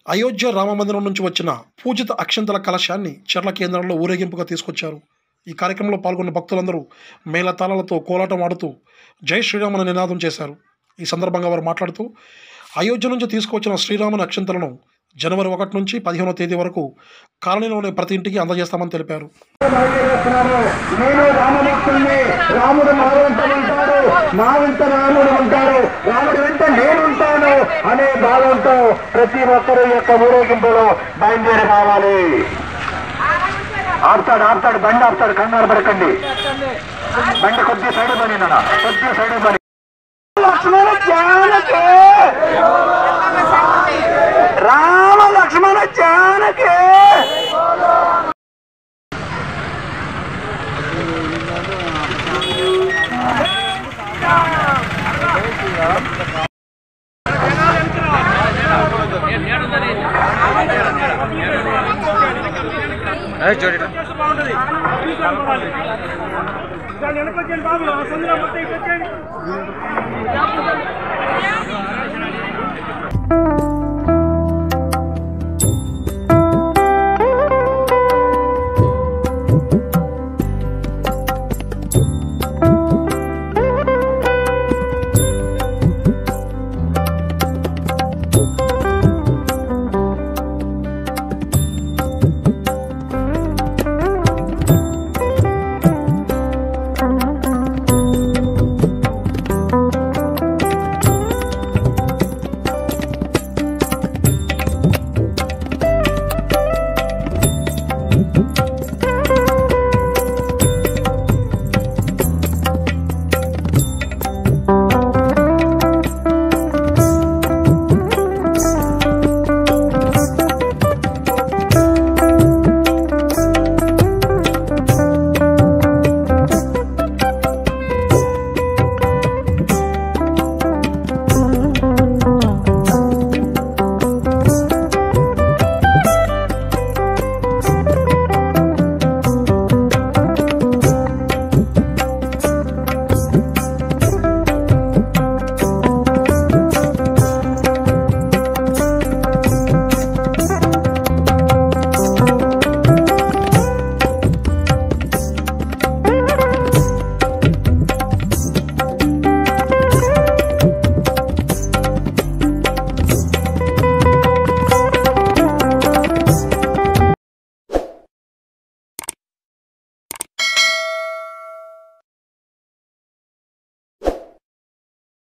అయోధ్య రామమందిరం నుంచి వచ్చిన పూజిత అక్షంతల కలశాన్ని చెర్ల కేంద్రంలో ఊరేగింపుగా తీసుకొచ్చారు ఈ కార్యక్రమంలో పాల్గొన్న భక్తులందరూ మేళతాళాలతో కోలాటం ఆడుతూ జై శ్రీరామ్ అనే నినాదం చేశారు ఈ సందర్భంగా వారు మాట్లాడుతూ అయోధ్య నుంచి తీసుకువచ్చిన శ్రీరాముని అక్షంతలను జనవరి ఒకటి నుంచి పదిహేనో తేదీ వరకు కాలనీలోని ప్రతి ఇంటికి అందజేస్తామని తెలిపారు బయలుదేరుతున్నాను నేను రామభక్తుల్ని రాముడు మా వెంట ఉంటాడు మా వెంట రాముడు ఉంటాడు రాముడు వెంట నేను ఉంటాను అనే భావంతో ప్రతి ఒక్కరు ఈ యొక్క ఊరేగింపులో బయలుదేరి రావాలి ఆపుతాడు ఆపుతాడు బండి ఆపుతాడు కంగారు పడకండి బండి కొద్ది సైడ్ పని నాన్న కొద్ది సైడ్ పని లక్ష్మణ జానకి రామ లక్ష్మణ జానకి